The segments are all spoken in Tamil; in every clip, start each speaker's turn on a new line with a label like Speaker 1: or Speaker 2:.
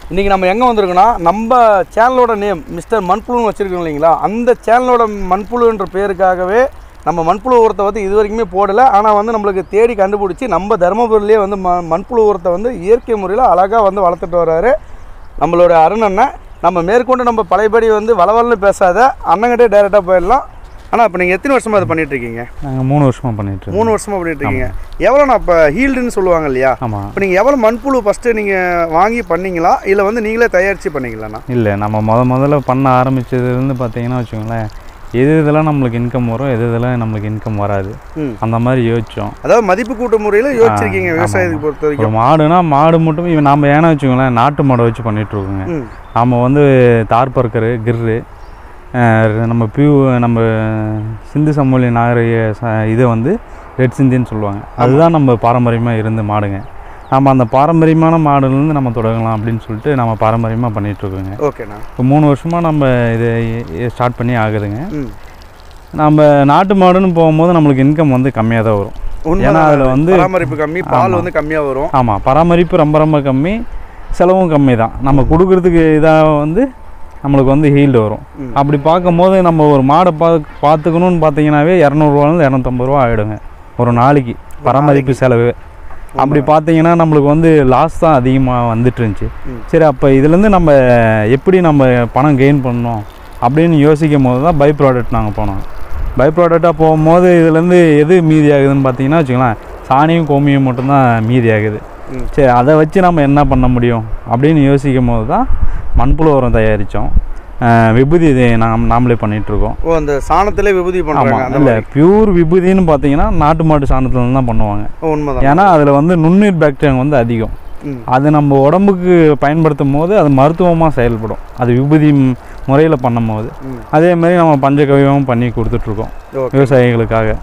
Speaker 1: இன்றைக்கி நம்ம எங்கே வந்திருக்கோன்னா நம்ம சேனலோட நேம் மிஸ்டர் மண்புழுன்னு வச்சுருக்கோம் இல்லைங்களா அந்த சேனலோட மண்புழுன்ற பேருக்காகவே நம்ம மண்புழு உரத்தை வந்து இது வரைக்குமே போடலை ஆனால் வந்து நம்மளுக்கு தேடி கண்டுபிடிச்சி நம்ம தருமபுரியிலே வந்து ம மண்புழு உரத்தை வந்து இயற்கை முறையில் அழகாக வந்து வளர்த்துட்டு வர்றாரு நம்மளோட அருண் அண்ணன் நம்ம மேற்கொண்டு நம்ம பழையபடி வந்து வளவலன்னு பேசாத அண்ணங்கிட்டே டைரெக்டாக போயிடலாம் ஆனால் இப்போ நீங்கள் எத்தனை வருஷமாக அதை பண்ணிட்டு இருக்கீங்க
Speaker 2: நாங்கள் மூணு வருஷமாக பண்ணிட்டு இருக்கோம்
Speaker 1: மூணு வருஷமாக பண்ணிட்டு இருக்கீங்க எவ்வளோ இப்போ ஹீல்டுன்னு சொல்லுவாங்க இல்லையா
Speaker 2: ஆமாம்
Speaker 1: இப்போ நீங்கள் எவ்வளோ மண்புழு ஃபஸ்ட்டு நீங்கள் வாங்கி பண்ணீங்களா இல்லை வந்து நீங்களே தயாரித்து பண்ணீங்களாண்ணா
Speaker 2: இல்லை நம்ம முத முதல்ல பண்ண ஆரம்பிச்சதுலேருந்து பார்த்தீங்கன்னா வச்சுக்கோங்களேன் எது இதெல்லாம் நம்மளுக்கு இன்கம் வரும் எது இதெல்லாம் நம்மளுக்கு இன்கம் வராது
Speaker 1: ம்
Speaker 2: அந்த மாதிரி யோசித்தோம்
Speaker 1: அதாவது மதிப்பு கூட்ட முறையில் யோசிச்சிருக்கீங்க
Speaker 2: ஆமா,
Speaker 1: விவசாயத்துக்கு பொறுத்த
Speaker 2: ஒரு
Speaker 1: வரைக்கும்
Speaker 2: மாடுனா மாடு மட்டும் இவன் நம்ம ஏன்னா வச்சுக்கோங்களேன் நாட்டு மாடை வச்சு பண்ணிட்டு இருக்கோங்க
Speaker 1: ம்
Speaker 2: நம்ம வந்து தார் பர்க்கரு கிர்ரு அஹ் நம்ம பியூ நம்ம சிந்து சமூலி நாகரிக ச- இதை வந்து ரெட் சிந்தின்னு சொல்லுவாங்க அதுதான் நம்ம பாரம்பரியமாக இருந்த மாடுங்க நம்ம அந்த பாரம்பரியமான மாடுலேருந்து நம்ம தொடங்கலாம் அப்படின்னு சொல்லிட்டு நம்ம பாரம்பரியமாக பண்ணிட்டு இருக்கோங்க
Speaker 1: ஓகேண்ணா
Speaker 2: இப்போ மூணு வருஷமாக நம்ம இதை ஸ்டார்ட் பண்ணி ஆகுதுங்க
Speaker 1: ம்
Speaker 2: நம்ம நாட்டு மாடுன்னு போகும்போது நம்மளுக்கு இன்கம் வந்து கம்மியாக தான் வரும்
Speaker 1: உண்மை
Speaker 2: ஏன்னா அதில் வந்து
Speaker 1: பராமரிப்பு கம்மி பால்
Speaker 2: ஆமா.
Speaker 1: வந்து கம்மியாக வரும்
Speaker 2: ஆமாம் பராமரிப்பு ரொம்ப ரொம்ப கம்மி செலவும் கம்மி தான் நம்ம கொடுக்குறதுக்கு இதாக வந்து நம்மளுக்கு வந்து ஹீல்டு வரும்
Speaker 1: ம்.
Speaker 2: அப்படி பார்க்கும்போது நம்ம ஒரு மாடை பா பார்த்துக்கணுன்னு பார்த்தீங்கன்னாவே இரநூறுவாலேருந்து இரநூத்தம்பது ரூபா ஆகிடுங்க ஒரு நாளைக்கு பராமரிப்பு செலவு அப்படி பார்த்தீங்கன்னா நம்மளுக்கு வந்து லாஸ் தான் அதிகமாக வந்துட்டு இருந்துச்சு
Speaker 1: ம்.
Speaker 2: சரி அப்போ இதுலேருந்து நம்ம எப்படி நம்ம பணம் கெயின் பண்ணணும் அப்படின்னு யோசிக்கும் போது தான் பை ப்ராடக்ட் நாங்கள் போனோம் பை ப்ராடக்டாக போகும்போது இதுலேருந்து எது மீதி ஆகுதுன்னு பார்த்தீங்கன்னா வச்சுக்கலாம் சாணியும் கோமியம் மட்டும்தான் மீதி ஆகுது
Speaker 1: ம்.
Speaker 2: சரி அதை வச்சு நம்ம என்ன பண்ண முடியும் அப்படின்னு யோசிக்கும் போது தான் மண்புழு உரம் தயாரித்தோம் விபூதி இது நாம் நாமளே பண்ணிகிட்ருக்கோம்
Speaker 1: ஓ அந்த சாணத்திலே விபூதி பண்ணுறாங்க
Speaker 2: ஆமாம்
Speaker 1: அந்த
Speaker 2: இல்லை
Speaker 1: மாதிரி
Speaker 2: பியூர் விபூதின்னு பார்த்தீங்கன்னா நாட்டு மாட்டு சாணத்துல தான் பண்ணுவாங்க
Speaker 1: ஓ, உண்மைதான்
Speaker 2: ஏன்னா அதில் வந்து நுண்ணுயிர் பாக்டீரியா வந்து அதிகம்
Speaker 1: ம்
Speaker 2: அது நம்ம உடம்புக்கு பயன்படுத்தும் போது அது மருத்துவமாக செயல்படும் அது விபூதி முறையில் பண்ணும்போது
Speaker 1: ம்
Speaker 2: அதே மாதிரி நம்ம பஞ்சகவியமும் பண்ணி கொடுத்துட்ருக்கோம்
Speaker 1: ஓகே
Speaker 2: விவசாயிகளுக்காக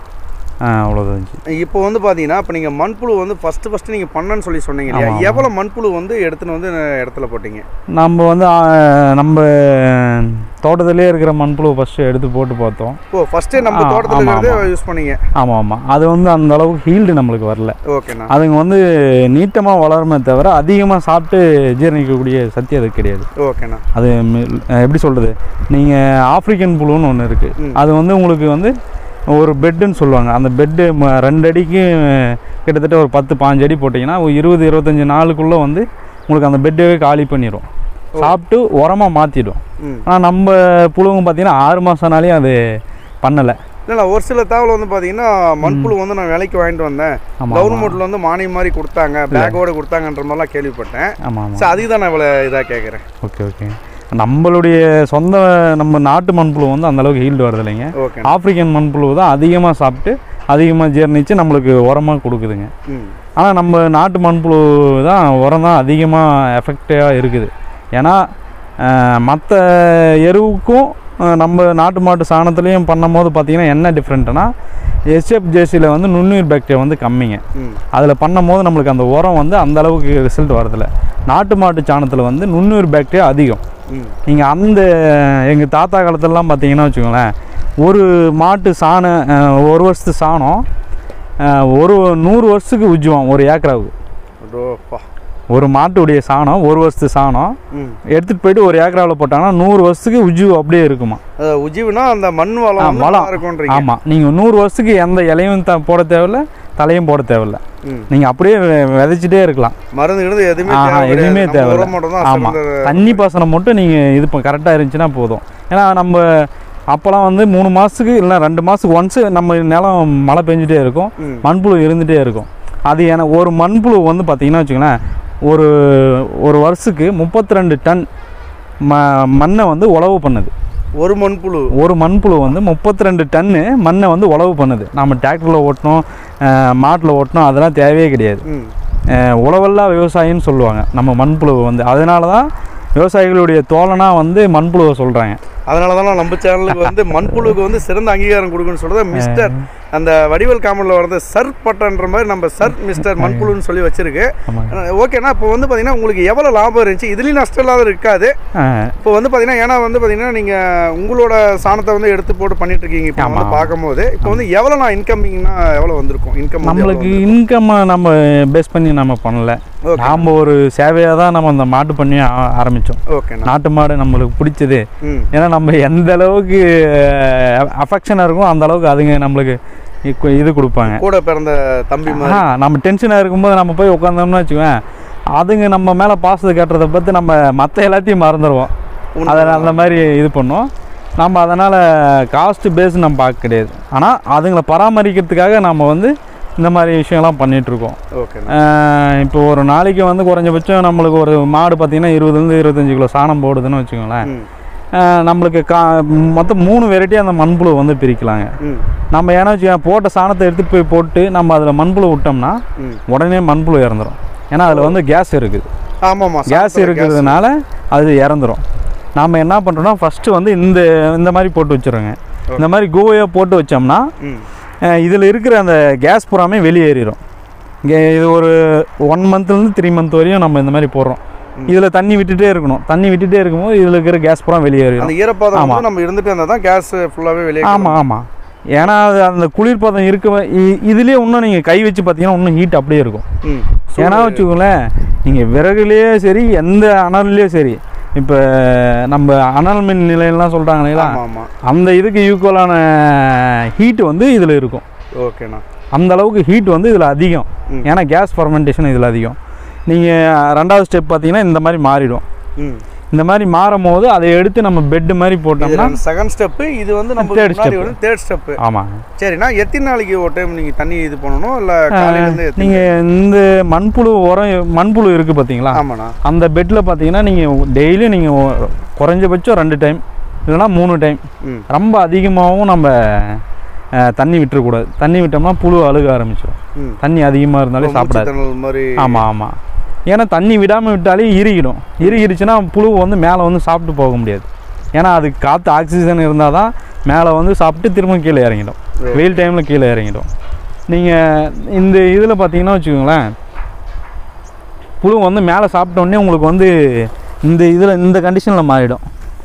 Speaker 2: ஆ அவ்வளோதான்
Speaker 1: இப்போ வந்து பார்த்தீங்கன்னா இப்போ நீங்கள் மண்புழு வந்து ஃபஸ்ட்டு ஃபஸ்ட்டு நீங்கள் பண்ணன்னு சொல்லி சொன்னீங்க இல்லையா
Speaker 2: ஆமா, ஆமா.
Speaker 1: எவ்வளோ மண்புழு வந்து எடுத்துன்னு வந்து இடத்துல போட்டீங்க
Speaker 2: நம்ம வந்து ஆ, நம்ம தோட்டத்திலே இருக்கிற மண்புழு ஃபஸ்ட்டு எடுத்து போட்டு பார்த்தோம்
Speaker 1: ஓ ஃபஸ்ட்டே நம்ம
Speaker 2: ஆ,
Speaker 1: தோட்டத்தில்
Speaker 2: ஆமா,
Speaker 1: இருக்கிறதே
Speaker 2: ஆமா.
Speaker 1: யூஸ் பண்ணீங்க
Speaker 2: ஆமாம் ஆமாம் அது வந்து அந்த அளவுக்கு ஹீல்டு நம்மளுக்கு வரல
Speaker 1: ஓகேண்ணா
Speaker 2: அதுங்க வந்து நீட்டமாக வளருமே தவிர அதிகமாக சாப்பிட்டு ஜீரணிக்கக்கூடிய சக்தி அதுக்கு கிடையாது
Speaker 1: ஓகேண்ணா
Speaker 2: அது மி- எப்படி சொல்கிறது நீங்கள் ஆப்பிரிக்கன் புழுன்னு ஒன்று இருக்குது
Speaker 1: ம்.
Speaker 2: அது வந்து உங்களுக்கு வந்து ஒரு பெட்டுன்னு சொல்லுவாங்க அந்த பெட்டு ரெண்டு அடிக்கு கிட்டத்தட்ட ஒரு பத்து பாஞ்சு அடி போட்டிங்கன்னா ஒரு இருபது இருபத்தஞ்சி நாளுக்குள்ளே வந்து உங்களுக்கு அந்த பெட்டவே காலி பண்ணிடும் சாப்பிட்டு உரமாக மாற்றிடும்
Speaker 1: ம்
Speaker 2: ஆனால் நம்ம புழுவும் பார்த்தீங்கன்னா ஆறு மாதம்னாலேயும் அது பண்ணலை
Speaker 1: இல்லைண்ணா ஒரு சில தகவல் வந்து பார்த்தீங்கன்னா மண்புழு வந்து நான் விலைக்கு வாங்கிட்டு வந்தேன்
Speaker 2: ஆமாம்
Speaker 1: கவர்மெண்ட்டில் வந்து மானியம் மாதிரி கொடுத்தாங்க பேக்கோட கொடுத்தாங்கன்ற மாதிரிலாம் கேள்விப்பட்டேன்
Speaker 2: ஆமாம் ஆமாம்
Speaker 1: சரி அதுக்கு தான் நான் இவ்வளோ இதாக கேட்குறேன்
Speaker 2: ஓகே ஓகே நம்மளுடைய சொந்த நம்ம நாட்டு மண்புழு வந்து அந்த அளவுக்கு ஹீல்டு வரது இல்லைங்க
Speaker 1: ஓகே
Speaker 2: ஆப்பிரிக்கன் மண்புழு தான் அதிகமாக சாப்பிட்டு அதிகமாக ஜீரணிச்சு நம்மளுக்கு உரமாக கொடுக்குதுங்க
Speaker 1: ம்
Speaker 2: ஆனால் நம்ம நாட்டு மண்புழு தான் உரம் தான் அதிகமாக எஃபெக்டிவாக இருக்குது ஏன்னா மற்ற எருவுக்கும் அஹ், நம்ம நாட்டு மாட்டு சாணத்துலேயும் பண்ணும்போது பார்த்தீங்கன்னா என்ன டிஃப்ரெண்ட்னா எஸ்எஃப் ஜேசியில் வந்து நுண்ணுயிர் பாக்டீரியா வந்து கம்மிங்க
Speaker 1: ம்
Speaker 2: அதில் பண்ணும்போது நம்மளுக்கு அந்த உரம் வந்து அந்த அளவுக்கு ரிசல்ட் வரதில்ல நாட்டு மாட்டு சாணத்தில் வந்து நுண்ணுயிர் பாக்டீரியா அதிகம்
Speaker 1: ம்
Speaker 2: நீங்கள் அந்த எங்கள் தாத்தா காலத்துலலாம் பார்த்தீங்கன்னா வச்சுக்கோங்களேன் ஒரு மாட்டு சாணம் அஹ், ஒரு வருஷத்து சாணம் அஹ், ஒரு நூறு வருஷத்துக்கு உஜ்ஜுவான் ஒரு ஏக்கராவுக்கு
Speaker 1: அடோப்பா
Speaker 2: ஒரு மாட்டுடைய சாணம் ஒரு வருஷத்து சாணம்
Speaker 1: ம்
Speaker 2: எடுத்துகிட்டு போயிட்டு ஒரு ஏக்கராவில் போட்டாங்கன்னா நூறு வருஷத்துக்கு உஜ்ஜு அப்படியே இருக்குமா
Speaker 1: அது உஜிவுனா அந்த மண்
Speaker 2: ஆ,
Speaker 1: வளம் வந்து
Speaker 2: வளம்.
Speaker 1: நல்லா இருக்குன்றீங்க
Speaker 2: ஆமாம் நீங்கள் நூறு வருஷத்துக்கு எந்த இலையும் த போட தேவையில்ல தலையும் போட தேவையில்ல
Speaker 1: ம்
Speaker 2: நீங்கள் அப்படியே வெ- விதைச்சிட்டே இருக்கலாம்
Speaker 1: மருந்து கிருந்து எதுவுமே
Speaker 2: ஆஹா,
Speaker 1: தேவை
Speaker 2: எதுவுமே
Speaker 1: கிடையாது. நம்ம
Speaker 2: தேவையில்ல.
Speaker 1: உரம் மட்டும் தான்
Speaker 2: ஆமாம்
Speaker 1: சிறந்த-
Speaker 2: தண்ணி பாசனம் மட்டும் நீங்கள் இது இப்போ கரெக்டாக இருந்துச்சுன்னா போதும் ஏன்னா நம்ம அப்போல்லாம் வந்து மூணு மாதத்துக்கு இல்லை ரெண்டு மாதத்துக்கு ஒன்ஸு நம்ம நிலம் மழை பெஞ்சிட்டே இருக்கும்
Speaker 1: ம்
Speaker 2: மண்புழு இருந்துகிட்டே இருக்கும் அது ஏன்னா ஒரு மண்புழு வந்து பார்த்திங்கன்னா வச்சுக்கோங்களேன் ஒரு ஒரு வருஷத்துக்கு முப்பத்தி ரெண்டு டன் ம மண்ணை வந்து உழவு பண்ணுது
Speaker 1: ஒரு மண்புழு
Speaker 2: ஒரு மண்புழு வந்து முப்பத்தி ரெண்டு டன்னு மண்ணை வந்து உழவு பண்ணுது நம்ம டிராக்டரில் ஓட்டணும் மாட்டில் ஓட்டணும் அதெல்லாம் தேவையே கிடையாது
Speaker 1: ம்
Speaker 2: அஹ் உழவல்லா விவசாயின்னு சொல்லுவாங்க நம்ம மண்புழுவை வந்து அதனால தான் விவசாயிகளுடைய தோழனாக வந்து மண்புழுவை சொல்கிறாங்க
Speaker 1: அதனால தான் நம்ம சேனலுக்கு வந்து மண்புழுவுக்கு வந்து சிறந்த அங்கீகாரம் கொடுக்குன்னு சொல்றது மிஸ்டர் அந்த வடிவல் காமனில் வரது சர் பட்டன்ற மாதிரி நம்ம சர் மிஸ்டர் மண்புழுன்னு சொல்லி வச்சிருக்கு
Speaker 2: ஆமாங்க
Speaker 1: ஓகேண்ணா இப்போ வந்து பார்த்தீங்கன்னா உங்களுக்கு எவ்வளோ லாபம் இருந்துச்சு இதுலேயும் நஷ்டம் இல்லாத இருக்காது
Speaker 2: ஆ,
Speaker 1: இப்போ வந்து பார்த்தீங்கன்னா ஏன்னா வந்து பார்த்தீங்கன்னா நீங்கள் உங்களோட சாணத்தை வந்து எடுத்து போட்டு பண்ணிட்டு இருக்கீங்க இப்போ வந்து
Speaker 2: ஆமா.
Speaker 1: பார்க்கும்போது இப்போ வந்து எவ்வளோ நான் இன்கமிங்னா எவ்வளோ வந்திருக்கும் இன்கம்
Speaker 2: நம்மளுக்கு இன்கம் நம்ம பேஸ் பண்ணி நம்ம பண்ணல
Speaker 1: ஓகே
Speaker 2: நாம் ஒரு சேவையாக தான் நம்ம அந்த மாட்டு பண்ணி ஆ- ஆரம்பிச்சோம்
Speaker 1: ஓகேண்ணா
Speaker 2: நாட்டு மாடு நம்மளுக்கு பிடிச்சது
Speaker 1: ம்
Speaker 2: ஏன்னா நம்ம எந்த அளவுக்கு அஃபெக்ஷனாக இருக்கும் அந்த அளவுக்கு அதுங்க நம்மளுக்கு இக்கு- இது கொடுப்பாங்க
Speaker 1: கூட பிறந்த தம்பி மாதிரி
Speaker 2: ஆ நம்ம டென்ஷனாக இருக்கும்போது நம்ம போய் உட்காந்தோம்னு வச்சுக்கோங்க அதுங்க நம்ம மேலே பாசத்தை கட்டுறதை பற்றி நம்ம மற்ற எல்லாத்தையும் மறந்துடுவோம் அதை அந்த மாதிரி இது பண்ணோம் நம்ம அதனால் காஸ்ட் பேஸ் நம்ம பார்க்க கிடையாது ஆனால் அதுங்களை பராமரிக்கிறதுக்காக நம்ம வந்து இந்த மாதிரி விஷயம்லாம் பண்ணிகிட்ருக்கோம்
Speaker 1: ஓகேண்ணா
Speaker 2: இப்போ ஒரு நாளைக்கு வந்து குறைஞ்சபட்சம் நம்மளுக்கு ஒரு மாடு பார்த்திங்கன்னா இருபதுலேருந்து இருபத்தஞ்சி கிலோ சாணம் போடுதுன்னு வச்சுக்கோங்களேன்
Speaker 1: ம்
Speaker 2: ஆஹ் நம்மளுக்கு கா மொத்தம் மூணு வெரைட்டி அந்த மண்புழு வந்து பிரிக்கலாங்க
Speaker 1: ம்
Speaker 2: நம்ம ஏன்னா வச்சுக்கோங்க போட்ட சாணத்தை எடுத்துகிட்டு போய் போட்டு நம்ம அதில் மண்புழு விட்டோம்னா
Speaker 1: ம்
Speaker 2: உடனே மண்புழு இறந்துரும் ஏன்னா அதில் வந்து கேஸ் இருக்குது
Speaker 1: ஆமாம்மா
Speaker 2: கேஸ் இருக்கிறதுனால அது இறந்துரும் நாம் என்ன பண்ணுறோம்னா ஃபஸ்ட்டு வந்து இந்த இந்த மாதிரி போட்டு வச்சுருங்க இந்த மாதிரி கோவையாக போட்டு வச்சோம்னா
Speaker 1: ம்
Speaker 2: இதில் இருக்கிற அந்த கேஸ் பூராமே வெளியேறிடும் இங்கே இது ஒரு ஒன் மந்த்லேருந்து த்ரீ மந்த் வரையும் நம்ம இந்த மாதிரி போடுறோம் இதில் தண்ணி விட்டுட்டே இருக்கணும் தண்ணி விட்டுட்டே இருக்கும்போது இதில் இருக்கிற கேஸ் பூரா வெளியேறிடும்
Speaker 1: அந்த ஈரப்பதம்
Speaker 2: ஆமா.
Speaker 1: வந்து நம்ம இருந்துட்டு இருந்தால் தான் கேஸ் ஃபுல்லாகவே வெளியே
Speaker 2: ஆமாம் ஆமாம் ஏன்னா அது அந்த குளிர்பதம் இருக்க இ- இதுலயே இன்னும் நீங்கள் கை வச்சு பார்த்தீங்கன்னா இன்னும் ஹீட் அப்படியே இருக்கும்
Speaker 1: ம்
Speaker 2: ஏன்னா வச்சுக்கோங்களேன் நீங்கள் விறகுலேயே சரி எந்த அனல்லையும் சரி இப்போ நம்ம அனல் மின் நிலையம்லாம் சொல்கிறாங்க இல்லைங்களா
Speaker 1: ஆமாம் ஆமாம்
Speaker 2: அந்த இதுக்கு ஈக்குவலான ஹீட் வந்து இதில் இருக்கும்
Speaker 1: ஓகேண்ணா
Speaker 2: அந்த அளவுக்கு ஹீட் வந்து இதில் அதிகம்
Speaker 1: ம்.
Speaker 2: ஏன்னா கேஸ் ஃபர்மெண்டேஷன் இதில் அதிகம் நீங்கள் ரெண்டாவது ஸ்டெப் பார்த்தீங்கன்னா இந்த மாதிரி மாறிடும்
Speaker 1: ம்
Speaker 2: இந்த மாதிரி மாறும் போது அதை எடுத்து நம்ம பெட்டு மாதிரி போட்டோம்னா
Speaker 1: இது செகண்ட் ஸ்டெப்பு இது வந்து நம்ம
Speaker 2: Third
Speaker 1: முன்னாடி
Speaker 2: step.
Speaker 1: வந்து தேர்ட் ஸ்டெப்பு
Speaker 2: ஆமாங்க
Speaker 1: சரிண்ணா எத்தனை நாளைக்கு ஒரு டைம் நீங்கள் தண்ணி இது பண்ணணும் இல்லை காலையிலேருந்து எத்தனை
Speaker 2: நீங்கள் இந்த மண்புழு உரம் மண்புழு இருக்குது பார்த்தீங்களா
Speaker 1: ஆமாண்ணா
Speaker 2: அந்த பெட்டில் பார்த்தீங்கன்னா நீங்கள் டெய்லியும் நீங்கள் குறைஞ்சபட்சம் ரெண்டு டைம் இல்லைன்னா மூணு டைம்
Speaker 1: ம்
Speaker 2: ரொம்ப அதிகமாகவும் நம்ம அஹ், தண்ணி விட்டுறக்கூடாது தண்ணி விட்டோம்னா புழு அழுக ஆரம்பிச்சிடும்
Speaker 1: ம்
Speaker 2: தண்ணி அதிகமாக இருந்தாலே சாப்பிடாது
Speaker 1: மூச்சுத்திணறல் மாதிரி
Speaker 2: ஆமாம் ஆமாம் ஏன்னா தண்ணி விடாமல் விட்டாலே இறுகிடும் இறுகிடுச்சுன்னா புழு வந்து மேலே வந்து சாப்பிட்டு போக முடியாது ஏன்னா அதுக்கு காற்று ஆக்சிஜன் இருந்தால் தான் மேலே வந்து சாப்பிட்டு திரும்ப கீழே இறங்கிடும் வெயில் டைமில் கீழே இறங்கிடும் நீங்கள் இந்த இதில் பார்த்தீங்கன்னா வச்சுக்கோங்களேன் புழு வந்து மேலே சாப்பிட்ட உடனே உங்களுக்கு வந்து இந்த இதில் இந்த கண்டிஷனில் மாறிடும்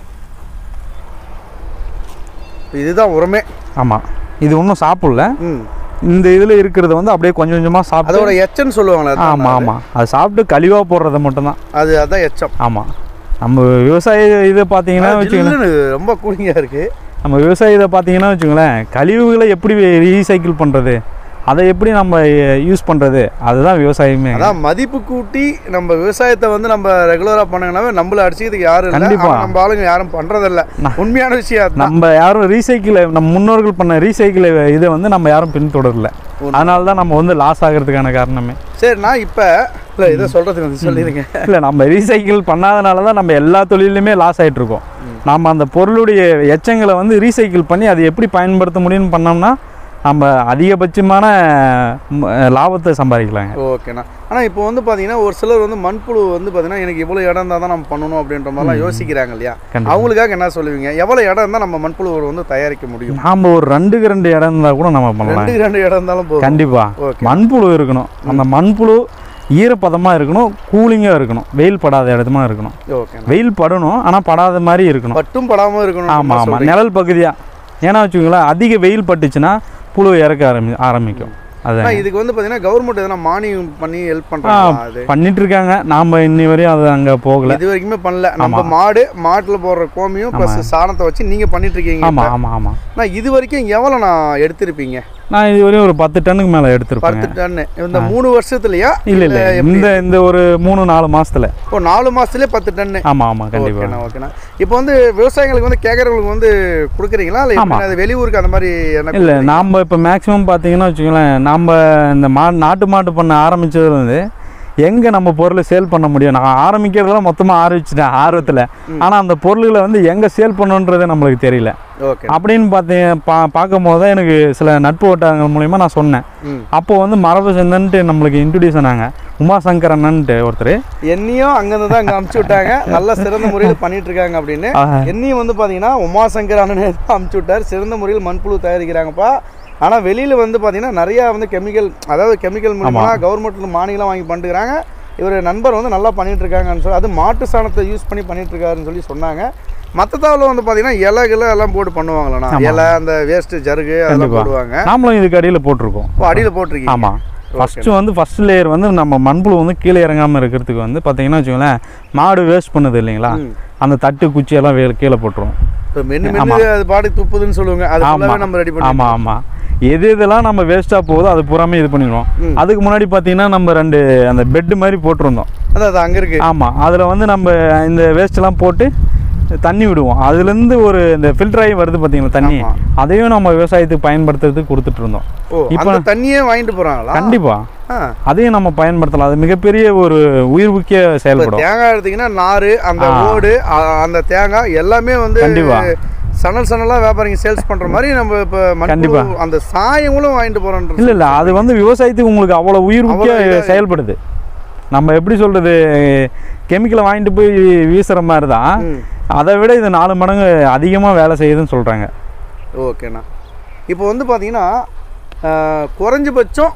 Speaker 1: இதுதான் உரமே
Speaker 2: ஆமாம் இது ஒன்றும் சாப்பிடல
Speaker 1: ம்
Speaker 2: இந்த இதில் இருக்கிறது வந்து அப்படியே கொஞ்சம் கொஞ்சமாக சாப்பிட்டு
Speaker 1: அதோட எச்சம்னு சொல்லுவாங்களே அதானா
Speaker 2: ஆமாம்
Speaker 1: அது?
Speaker 2: ஆமாம் அது சாப்பிட்டு கழிவாக போடுறது மட்டும்தான்
Speaker 1: அது அதான் எச்சம்
Speaker 2: ஆமாம் நம்ம விவசாய இதை பார்த்தீங்கன்னா வச்சுக்கோங்களேன்
Speaker 1: ஜில்லுன்னு ரொம்ப கூலிங்காக இருக்குது
Speaker 2: நம்ம விவசாய இதை பார்த்தீங்கன்னா வச்சுக்கோங்களேன் கழிவுகளை எப்படி ரீசைக்கிள் பண்ணுறது அதை எப்படி நம்ம யூஸ் பண்ணுறது அதுதான் விவசாயமே
Speaker 1: அதான் மதிப்பு கூட்டி நம்ம விவசாயத்தை வந்து நம்ம ரெகுலரா பண்ணங்கனாவே நம்மள அடிச்சுக்கிறதுக்கு யாரும் இல்லை
Speaker 2: கண்டிப்பா.
Speaker 1: ஆனா நம்ம ஆளுங்க யாரும் பண்றதில்ல உண்மையான விஷயம் அதுதான்
Speaker 2: நம்ம யாரும் ரீசைக்கிள் நம்ம முன்னோர்கள் பண்ண ரீசைக்கிள் இதை வந்து நம்ம யாரும் பின்தொடரல அதனால தான் நம்ம வந்து லாஸ் ஆகிறதுக்கான காரணமே
Speaker 1: சரி நான் இப்போ இல்லை இதை சொல்றதுக்கு வந்து சொல்லிடுங்க
Speaker 2: இல்லை நம்ம ரீசைக்கிள் பண்ணாதனால தான் நம்ம எல்லா தொழிலுமே லாஸ் ஆகிட்டு இருக்கோம் நம்ம அந்த பொருளுடைய எச்சங்களை வந்து ரீசைக்கிள் பண்ணி அதை எப்படி பயன்படுத்த முடியும்னு பண்ணோம்னா நம்ம அதிகபட்சமான ம், லாபத்தை சம்பாதிக்கலாங்க
Speaker 1: ஓகேண்ணா ஆனால் இப்போ வந்து பார்த்தீங்கன்னா ஒரு சிலர் வந்து மண்புழு வந்து பார்த்தீங்கன்னா எனக்கு இவ்வளோ இடம் இருந்தால் தான் நம்ம பண்ணணும் அப்படின்ற மாதிரிலாம் யோசிக்கிறாங்க இல்லையா
Speaker 2: கண்டிப்பா.
Speaker 1: அவங்களுக்காக என்ன சொல்லுவீங்க எவ்வளோ இடம் இருந்தால் நம்ம மண்புழு உரம் வந்து தயாரிக்க முடியும்
Speaker 2: நாம் ஒரு ரெண்டுக்கு ரெண்டு இடம் இருந்தால் கூட நம்ம பண்ணலாம்
Speaker 1: ரெண்டு ரெண்டு இடம் இருந்தாலும் போதும்
Speaker 2: கண்டிப்பாக
Speaker 1: ஓகே
Speaker 2: மண்புழு இருக்கணும் அந்த மண்புழு ஈரப்பதமாக இருக்கணும் கூலிங்காக இருக்கணும் வெயில் படாத இடமா இருக்கணும்
Speaker 1: ஓகேண்ணா
Speaker 2: வெயில் படணும் ஆனால் படாத மாதிரி இருக்கணும்
Speaker 1: பட்டும் படாமல் இருக்கணும்
Speaker 2: ஆமாம் ஆமாம் நிழல் பகுதியாக ஏன்னா வச்சுக்கோங்களேன் அதிக வெயில் பட்டுச்சுன்னா புழு இறக்க ஆரம்பி ஆரம்பிக்கும் அது
Speaker 1: ஆனால் இதுக்கு வந்து பார்த்தீங்கன்னா கவர்மெண்ட் எதனா மானியம் பண்ணி ஹெல்ப் பண்ணுறாங்க அது
Speaker 2: பண்ணிட்டு இருக்காங்க நாம் இன்னி வரையும் அது அங்கே போகல
Speaker 1: இது வரைக்குமே பண்ணல நம்ம மாடு மாட்டுல போடுற கோமியம் ப்ளஸ் சாணத்தை வச்சு நீங்க பண்ணிட்டு இருக்கீங்க
Speaker 2: ஆமாம் ஆமாம் ஆமாம்
Speaker 1: நான் இது வரைக்கும் எவ்வளவு நான் எடுத்திருப்பீங்க
Speaker 2: நான் இது வரையும் ஒரு பத்து டன்னுக்கு மேலே எடுத்திருப்பேங்க
Speaker 1: பத்து டன்னு இந்த மூணு வருஷத்துலயா
Speaker 2: இல்லை இல்லை இந்த இந்த ஒரு மூணு நாலு மாசத்துல
Speaker 1: இப்போ நாலு மாசத்துலயே பத்து டன்னு
Speaker 2: ஆமாம் ஆமாம் கண்டிப்பாக
Speaker 1: ஓகேண்ணா ஓகேண்ணா இப்போ வந்து விவசாயிகளுக்கு வந்து கேட்கறவங்களுக்கு வந்து கொடுக்குறீங்களா இல்லை எப்படி அது வெளியூருக்கு அந்த மாதிரி என்ன
Speaker 2: இல்லை நாம் இப்போ மேக்ஸிமம் பார்த்தீங்கன்னா வச்சுக்கோங்களேன் நம்ம இந்த மா நாட்டு மாட்டு பண்ண ஆரம்பிச்சதுலேருந்து எங்கே நம்ம பொருளை சேல் பண்ண முடியும் நான் ஆரம்பிக்கிறதெல்லாம் மொத்தமாக ஆரம்பிச்சிட்டேன் ஆர்வத்தில் ஆனால் அந்த பொருள்களை வந்து எங்கே சேல் பண்ணணுன்றது நம்மளுக்கு தெரியல
Speaker 1: ஓகே
Speaker 2: அப்படின்னு பார்த்தீங்க பா பார்க்கும் போது தான் எனக்கு சில நட்பு வட்டாரங்கள் மூலிமா நான் சொன்னேன்
Speaker 1: ம்
Speaker 2: அப்போ வந்து மரபு செந்தன்ட்டு நம்மளுக்கு இன்ட்ரடியூஸ் ஆனாங்க உமாசங்கர் அண்ணன்ட்டு ஒருத்தர்
Speaker 1: என்னையும் அங்கேருந்து தான் அங்கே அமுச்சு விட்டாங்க நல்ல சிறந்த முறையில் பண்ணிட்டு இருக்காங்க அப்படின்னு என்னையும் வந்து பார்த்தீங்கன்னா உமாசங்கர் அண்ணனே தான் அமுச்சு விட்டார் சிறந்த முறையில் மண்புழு தயாரிக்கிறாங்கப்பா ஆனால் வெளியில் வந்து பார்த்தீங்கன்னா நிறையா வந்து கெமிக்கல் அதாவது கெமிக்கல் மூலமாக கவர்மெண்ட்ல மானியெல்லாம் வாங்கி பண்ணிட்டுருக்காங்க இவர் நண்பர் வந்து நல்லா பண்ணிட்டு இருக்காங்கன்னு சொல்லி அது மாட்டு சாணத்தை யூஸ் பண்ணி பண்ணிட்டு இருக்காருன்னு சொல்லி சொன்னாங்க மற்ற தாவில் வந்து பார்த்தீங்கன்னா இலை கிளை எல்லாம் போட்டு பண்ணுவாங்களா இலை அந்த வேஸ்ட் ஜருகு அதெல்லாம்
Speaker 2: கண்டிப்பா.
Speaker 1: போடுவாங்க
Speaker 2: நாமளும் இதுக்கு அடியில் போட்டிருக்கோம்
Speaker 1: இப்போ அடியில் போட்டிருக்கீங்க
Speaker 2: ஆமாம் ஃபஸ்ட்டு வந்து ஃபஸ்ட் லேயர் வந்து நம்ம மண்புழு வந்து கீழே இறங்காமல் இருக்கிறதுக்கு வந்து பார்த்தீங்கன்னா வச்சுக்கோங்களேன் மாடு வேஸ்ட் பண்ணுது இல்லைங்களா
Speaker 1: ம்.
Speaker 2: அந்த தட்டு குச்சியெல்லாம் வே கீழே போட்டுரும்
Speaker 1: இப்போ மென்னு மென்னு அது பாடி துப்புதுன்னு சொல்லுவாங்க அது
Speaker 2: ஆமா.
Speaker 1: ஃபுல்லாகவே நம்ம ரெடி பண்ணி
Speaker 2: ஆமாம் ஆமாம் எது இதெல்லாம் நம்ம வேஸ்ட்டாக போகுதோ அது பூராமே இது பண்ணிடுவோம்
Speaker 1: ம்.
Speaker 2: அதுக்கு முன்னாடி பார்த்தீங்கன்னா நம்ம ரெண்டு அந்த பெட்டு மாதிரி போட்டிருந்தோம்
Speaker 1: அதான் அது அங்கே இருக்கு
Speaker 2: ஆமாம் அதில் வந்து நம்ம இந்த வேஸ்ட்லாம் போட்டு தண்ணி விடுவோம் அதுலேருந்து ஒரு இந்த ஃபில்டர் ஆகி வருது பார்த்தீங்களா தண்ணி
Speaker 1: ஆமா.
Speaker 2: அதையும் நம்ம விவசாயத்துக்கு பயன்படுத்துறதுக்கு கொடுத்துட்டு இருந்தோம்
Speaker 1: ஓ
Speaker 2: இப்போ-
Speaker 1: அந்த தண்ணியே வாங்கிட்டு போகிறாங்களா
Speaker 2: கண்டிப்பாக
Speaker 1: ஆ
Speaker 2: அதையும் நம்ம பயன்படுத்தலாம் அது மிகப்பெரிய ஒரு உயிர் முக்கிய
Speaker 1: இப்போ
Speaker 2: செயல்படும்
Speaker 1: தேங்காய் எடுத்தீங்கன்னா நாறு அந்த
Speaker 2: ஆ.
Speaker 1: ஓடு அ- அந்த தேங்காய் எல்லாமே வந்து
Speaker 2: கண்டிப்பா.
Speaker 1: சணல் சணலா வியாபாரிங்க சேல்ஸ் பண்ற மாதிரி நம்ம இப்போ
Speaker 2: கண்டிப்பா.
Speaker 1: மண்புழு அந்த சாயங்களும் வாங்கிட்டு போறோன்ற
Speaker 2: இல்லை இல்லை அது வந்து விவசாயத்துக்கு உங்களுக்கு அவ்வளோ உயிர் முக்கிய
Speaker 1: அவ்வளவு இதா-
Speaker 2: செயல்படுது நம்ம எப்படி சொல்கிறது கெமிக்கலை வாங்கிட்டு போய் வீசுகிற மாதிரி தான்
Speaker 1: ம்.
Speaker 2: அதை விட இது நாலு மடங்கு அதிகமாக வேலை செய்யுதுன்னு சொல்கிறாங்க
Speaker 1: ஓகேண்ணா இப்போ வந்து பார்த்தீங்கன்னா ஆஹ், குறைஞ்சபட்சம்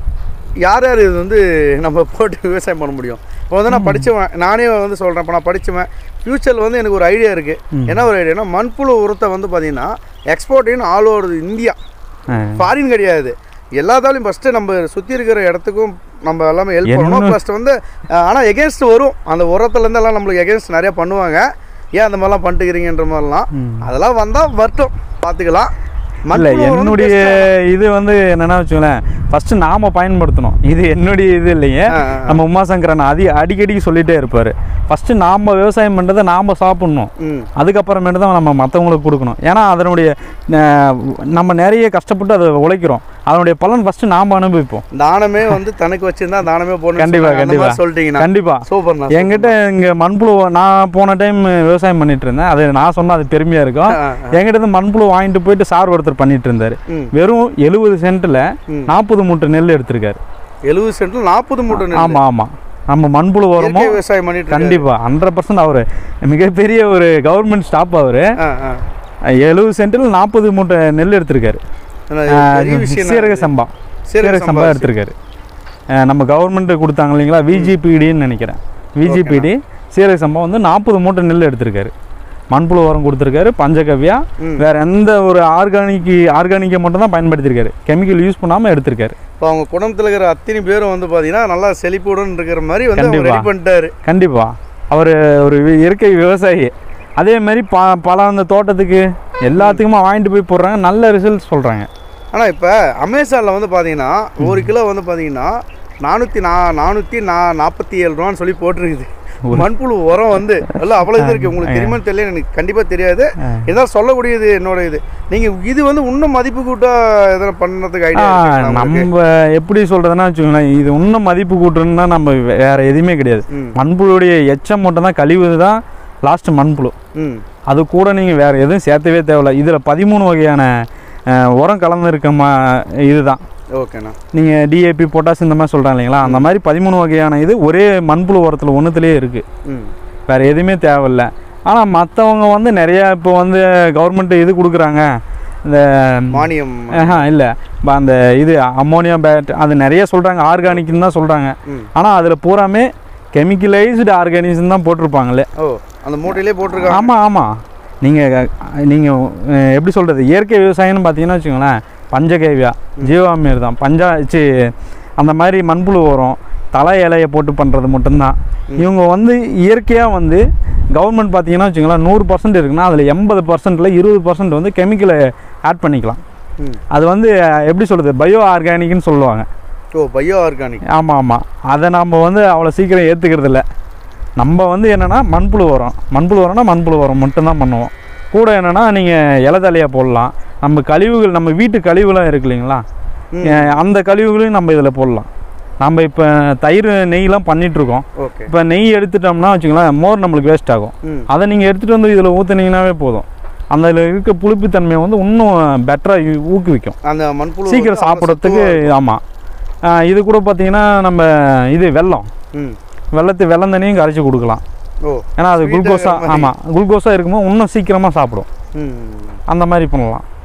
Speaker 1: யார் யார் இது வந்து நம்ம போட்டு விவசாயம் பண்ண முடியும் இப்போ வந்து நான் படித்தவன் நானே வந்து சொல்கிறேன் இப்போ நான் படித்தவன் ஃப்யூச்சரில் வந்து எனக்கு ஒரு ஐடியா இருக்குது என்ன ஒரு ஐடியானா மண்புழு உரத்தை வந்து பார்த்தீங்கன்னா export in all over India foreign கிடையாது எல்லாத்தாலையும் ஃபஸ்ட்டு நம்ம சுற்றி இருக்கிற இடத்துக்கும் நம்ம எல்லாமே ஹெல்ப் பண்ணணும்
Speaker 2: என்ன-
Speaker 1: ப்ளஸ் வந்து ஆனால் எகேன்ஸ்ட் வரும் அந்த உரத்துலேருந்து எல்லாம் நம்மளுக்கு எகேன்ஸ்ட் நிறையா பண்ணுவாங்க ஏன் அந்த மாதிரிலாம் பண்ணிட்டுக்கிறீங்கன்ற மாதிரிலாம் அதெல்லாம் வந்தால் வரட்டும் பார்த்துக்கலாம்
Speaker 2: இல்லை
Speaker 1: மண்புழு உரம் வந்து
Speaker 2: என்னுடைய
Speaker 1: best
Speaker 2: இது வந்து என்னென்னா வச்சுக்கோங்களேன் ஃபஸ்ட்டு நாம பயன்படுத்தணும் இது என்னுடைய இது இல்லைங்க
Speaker 1: ஆ, ஆ, ஆ.
Speaker 2: நம்ம உமாசங்கரன் அதி அடிக்கடி சொல்லிகிட்டே இருப்பார் ஃபஸ்ட்டு நாம் விவசாயம் பண்ணுறதை நாம் சாப்பிட்ணும்
Speaker 1: ம்
Speaker 2: அதுக்கப்புறமேட்டு தான் நம்ம மற்றவங்களுக்கு கொடுக்கணும் ஏன்னா அதனுடைய அஹ், நம்ம நிறைய கஷ்டப்பட்டு அதை உழைக்கிறோம் அதனுடைய பலன் ஃபஸ்ட்டு நாம் அனுபவிப்போம்
Speaker 1: தானமே வந்து தனக்கு வச்சிருந்தா தானமே போடணும்
Speaker 2: கண்டிப்பா,
Speaker 1: சொன்னாங்க. அந்த மாதிரி
Speaker 2: கண்டிப்பா.
Speaker 1: சொல்லிட்டீங்கன்னா
Speaker 2: கண்டிப்பா
Speaker 1: சூப்பர்ண்ணா
Speaker 2: என்கிட்ட இங்கே மண்புழு நான் போன டைம் விவசாயம் பண்ணிட்டு இருந்தேன் அது நான் சொன்னால் அது பெருமையாக இருக்கும்
Speaker 1: ஆ,
Speaker 2: என்கிட்ட இருந்து மண்புழு வாங்கிட்டு போயிட்டு சார் ஒருத்தர் பண்ணிட்டு இருந்தார்
Speaker 1: ம்.
Speaker 2: வெறும் எழுபது சென்ட்டில்
Speaker 1: ம்.
Speaker 2: நாற்பது மூட்டை நெல் எடுத்திருக்காரு
Speaker 1: எழுபது சென்ட்ல நாற்பது மூட்டை நெல்.
Speaker 2: ஆமாம் ஆமாம் நம்ம மண்புழு
Speaker 1: இயற்கை
Speaker 2: உரமும்
Speaker 1: விவசாயம் பண்ணிட்டு இருக்காரு.
Speaker 2: கண்டிப்பாக ஹண்ட்ரட் பர்சன்ட் அவர் மிகப்பெரிய ஒரு கவர்மெண்ட் ஸ்டாப் அவர்
Speaker 1: ஆ, ஆ.
Speaker 2: எழுபது சென்ட்டில் நாற்பது மூட்டை நெல் எடுத்திருக்காரு
Speaker 1: ஏன்னா இது பெரிய விஷயம் தான்
Speaker 2: சீரக
Speaker 1: இது.
Speaker 2: சம்பா
Speaker 1: சீரக
Speaker 2: சீரக
Speaker 1: சம்பா
Speaker 2: சம்பா
Speaker 1: அரிசி.
Speaker 2: எடுத்திருக்காரு அஹ் நம்ம கவர்மெண்ட் கொடுத்தாங்க இல்லைங்களா விஜிபிடின்னு நினைக்கிறேன் விஜிபிடி சீரக சம்பா வந்து நாற்பது மூட்டை நெல் எடுத்திருக்காரு மண்புழு உரம் கொடுத்துருக்காரு பஞ்சகவ்யா
Speaker 1: ம்.
Speaker 2: வேற எந்த ஒரு ஆர்கானிக் ஆர்கானிக்கை மட்டும் தான் பயன்படுத்தியிருக்காரு கெமிக்கல் யூஸ் பண்ணாமல் எடுத்திருக்காரு
Speaker 1: இப்போ அவங்க குடும்பத்தில் இருக்கிற அத்தனை பேரும் வந்து பார்த்தீங்கன்னா நல்லா செழிப்புடன் இருக்கிற மாதிரி வந்து அவர்
Speaker 2: கண்டிப்பா.
Speaker 1: ரெடி பண்ணிட்டாரு
Speaker 2: கண்டிப்பா அவர் ஒரு வி- இயற்கை விவசாயி அதே மாதிரி ப பல அந்த தோட்டத்துக்கு எல்லாத்துக்குமா வாங்கிட்டு போய் போடுறாங்க நல்ல ரிசல்ட் சொல்கிறாங்க
Speaker 1: ஆனால் இப்போ அமேசானில் வந்து பார்த்தீங்கன்னா ஒரு கிலோ வந்து பார்த்தீங்கன்னா நானூற்றி நா நானூற்றி நா நாற்பத்தி ஏழு ரூபான்னு சொல்லி போட்டிருக்குது மண்புழு உரம் வந்து எல்லாம் அவ்வளோ இது இருக்குது உங்களுக்கு தெரியுமா தெரியல எனக்கு கண்டிப்பாக தெரியாது இதான் சொல்லக்கூடியது என்னோட இது நீங்கள் இது வந்து இன்னும் மதிப்பு கூட்டா எதனா பண்ணுறதுக்கு ஐடியா
Speaker 2: நம்ம எப்படி சொல்கிறதுனா வச்சுக்கோங்களேன் இது இன்னும் மதிப்பு கூட்டுறதுன்னா நம்ம வே- வேற எதுவுமே கிடையாது
Speaker 1: ம்
Speaker 2: மண்புழுடைய எச்சம் மட்டும் தான் கழிவு தான் லாஸ்ட் மண்புழு
Speaker 1: ம்
Speaker 2: அது கூட நீங்கள் வேறு எதுவும் சேர்த்தவே தேவையில்ல இதில் பதிமூணு வகையான அஹ், உரம் கலந்துருக்க மா இதுதான்
Speaker 1: ஓகேண்ணா
Speaker 2: நீங்கள் டிஏபி பொட்டாஸ் இந்த மாதிரி சொல்கிறாங்க இல்லைங்களா அந்த மாதிரி பதிமூணு வகையான இது ஒரே மண்புழு உரத்தில் ஒன்றுத்துலேயே இருக்குது
Speaker 1: ம்
Speaker 2: வேறு எதுவுமே தேவையில்ல ஆனால் மற்றவங்க வந்து நிறையா இப்போ வந்து கவர்மெண்ட் இது கொடுக்குறாங்க இந்த
Speaker 1: மானியம்
Speaker 2: ஆஹா இல்லை அந்த இது அம்மோனியா பேட் அது நிறைய சொல்கிறாங்க ஆர்கானிக்னு தான் சொல்கிறாங்க
Speaker 1: ம்
Speaker 2: ஆனால் அதில் பூராமே கெமிக்கலைஸ்டு ஆர்கானிசம் தான் போட்டிருப்பாங்களே
Speaker 1: ஓ அந்த மூட்டையிலே போட்டிருக்காங்க
Speaker 2: ஆமாம் ஆமாம் நீங்கள் நீங்கள் எப்படி சொல்கிறது இயற்கை விவசாயம்னு பார்த்தீங்கன்னா வச்சுக்கோங்களேன் பஞ்சகேவியா ஜீவாமீர் தான் பஞ்சா சி அந்த மாதிரி மண்புழு உரம் தலை இலையை போட்டு பண்ணுறது மட்டும்தான் இவங்க வந்து இயற்கையாக வந்து கவர்மெண்ட் பார்த்தீங்கன்னா வச்சுங்களேன் நூறு பர்சன்ட் இருக்குன்னா அதில் எண்பது பர்சன்ட்டில் இருபது பர்சன்ட் வந்து கெமிக்கலை ஆட் பண்ணிக்கலாம்
Speaker 1: ம்
Speaker 2: அது வந்து அஹ், எப்படி சொல்கிறது பயோ ஆர்கானிக்னு சொல்லுவாங்க
Speaker 1: ஓ பயோ ஆர்கானிக்
Speaker 2: ஆமாம் ஆமாம் அதை நம்ம வந்து அவ்வளோ சீக்கிரம் ஏற்றுக்கிறது இல்ல நம்ம வந்து என்னென்னா மண்புழு உரம் மண்புழு உரம்னா மண்புழு உரம் மட்டும்தான் பண்ணுவோம் கூட என்னென்னா நீங்கள் இலதலையாக போடலாம் நம்ம கழிவுகள் நம்ம வீட்டு கழிவுலாம் இருக்கு இல்லைங்களா
Speaker 1: ம்.
Speaker 2: அஹ் அந்த கழிவுகளையும் நம்ம இதில் போடலாம் நம்ம இப்போ தயிர் நெய்லாம் பண்ணிகிட்ருக்கோம்
Speaker 1: ஓகே
Speaker 2: இப்போ நெய் எடுத்துட்டோம்னா வச்சுங்களேன் மோர் நம்மளுக்கு வேஸ்ட் ஆகும்
Speaker 1: ம்
Speaker 2: அதை நீங்கள் எடுத்துகிட்டு வந்து இதில் ஊற்றுனீங்கன்னாவே போதும் அந்த இதில் இருக்க புளிப்புத்தன்மையை வந்து இன்னும் பெட்டராக ஊக்குவிக்கும்
Speaker 1: அந்த மண்புழு
Speaker 2: சீக்கிரம்
Speaker 1: வந்து அவ்வளவு
Speaker 2: சாப்பிட்றதுக்கு
Speaker 1: சத்துவா
Speaker 2: ஆமாம் இது கூட பார்த்தீங்கன்னா நம்ம இது வெல்லம்
Speaker 1: இருக்கும். ம்
Speaker 2: வெள்ளத்து வெள்ளம் தண்ணியும் கரைச்சி கொடுக்கலாம்
Speaker 1: ஓ
Speaker 2: ஏன்னா அது
Speaker 1: Sweet
Speaker 2: குளுக்கோஸா
Speaker 1: மாதிரி.
Speaker 2: ஆமாம் குளுக்கோஸாக இருக்கும்போது இன்னும் சீக்கிரமாக சாப்பிடும்
Speaker 1: ம்
Speaker 2: அந்த மாதிரி பண்ணலாம்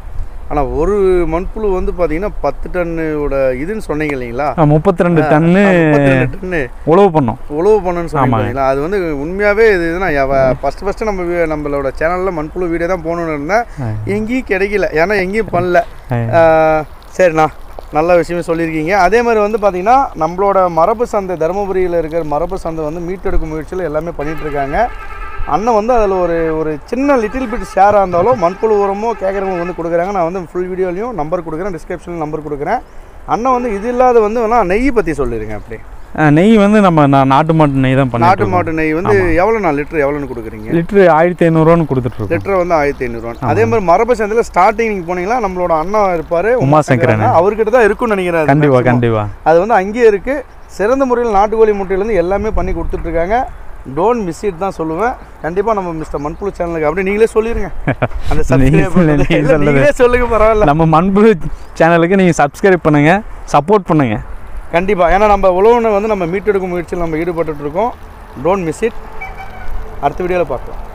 Speaker 1: ஆனால் ஒரு மண்புழு வந்து பார்த்தீங்கன்னா பத்து டன்னோட இதுன்னு சொன்னீங்க இல்லைங்களா
Speaker 2: முப்பத்தி ரெண்டு டன்னு
Speaker 1: முப்பத்தி ரெண்டு டன்னு
Speaker 2: உழவு பண்ணோம்
Speaker 1: உழவு பண்ணுன்னு சொன்னீங்க
Speaker 2: ஆமாங்க.
Speaker 1: இல்லைங்களா அது வந்து உண்மையாகவே இது இதுனா ஃபஸ்ட்டு ஃபஸ்ட்டு நம்ம வி- நம்மளோட சேனலில் மண்புழு வீடியோ தான் போகணுன்னு இருந்தேன்
Speaker 2: ஆ.
Speaker 1: எங்கேயும் கிடைக்கல ஏன்னா எங்கேயும் பண்ணல
Speaker 2: ஆ.
Speaker 1: ஆ, சரிண்ணா நல்ல விஷயமே சொல்லியிருக்கீங்க அதே மாதிரி வந்து பார்த்தீங்கன்னா நம்மளோட மரபு சந்தை தருமபுரியில் இருக்கிற மரபு சந்தை வந்து மீட்டெடுக்கும் முயற்சியில் எல்லாமே பண்ணிட்டு இருக்காங்க அண்ணன் வந்து அதில் ஒரு ஒரு சின்ன லிட்டில் பிட் ஷேராக இருந்தாலும் மண்புழு உரமோ கேட்குறவங்க வந்து கொடுக்குறாங்க நான் வந்து ஃபுல் வீடியோலையும் நம்பர் கொடுக்குறேன் டிஸ்கிரிப்ஷனில் நம்பர் கொடுக்குறேன் அண்ணன் வந்து இது இல்லாத வந்து வேணா நெய் பற்றி சொல்லிடுங்க அப்படி
Speaker 2: ஆ, நெய் வந்து நம்ம நான் நாட்டு மாட்டு நெய் தான்
Speaker 1: நாட்டு
Speaker 2: பண்ணிட்டு
Speaker 1: மாட்டு நெய் வந்து எவ்வளோ நான் லிட்டர் எவ்வளோன்னு கொடுக்குறீங்க
Speaker 2: லிட்டரு ஆயிரத்தி ஐநூறுரூவான்னு கொடுத்துட்ருக்கோம்
Speaker 1: லிட்டர் வந்து ஆயிரத்தி ஐநூறுரூவா அதே மாதிரி மரபு சந்தையில் ஸ்டார்டிங் நீங்கள் போனீங்களா நம்மளோட அண்ணா இருப்பார்
Speaker 2: உமாசங்கரன்.
Speaker 1: அவர்கிட்ட தான் இருக்கும்னு நினைக்கிறேன் அது
Speaker 2: கண்டிப்பாக
Speaker 1: maximum.
Speaker 2: கண்டிப்பாக
Speaker 1: அது வந்து அங்கேயே இருக்குது சிறந்த முறையில் நாட்டுக்கோழி முட்டையிலேருந்து எல்லாமே பண்ணி கொடுத்துட்ருக்காங்க டோன்ட் மிஸ் இட் தான் சொல்லுவேன் கண்டிப்பாக நம்ம மிஸ்டர் மண்புழு சேனலுக்கு அப்படியே நீங்களே சொல்லிடுங்க அந்த
Speaker 2: நீங்க
Speaker 1: subscribe
Speaker 2: சொல்லுங்க,
Speaker 1: பண்றது.
Speaker 2: நீங்க
Speaker 1: இல்ல,
Speaker 2: சொல்லுங்க.
Speaker 1: நீங்களே சொல்லுங்க பரவாயில்ல
Speaker 2: நம்ம மண்புழு சேனலுக்கு நீங்கள் சப்ஸ்கிரைப் பண்ணுங்கள் சப்போர்ட் பண்ணுங்கள்
Speaker 1: கண்டிப்பாக ஏன்னா நம்ம உழவுனை வந்து நம்ம மீட்டெடுக்கும் முயற்சியில் நம்ம ஈடுபட்டுட்டு இருக்கோம் டோன்ட் மிஸ் இட் அடுத்த வீடியோவில் பார்க்கலாம்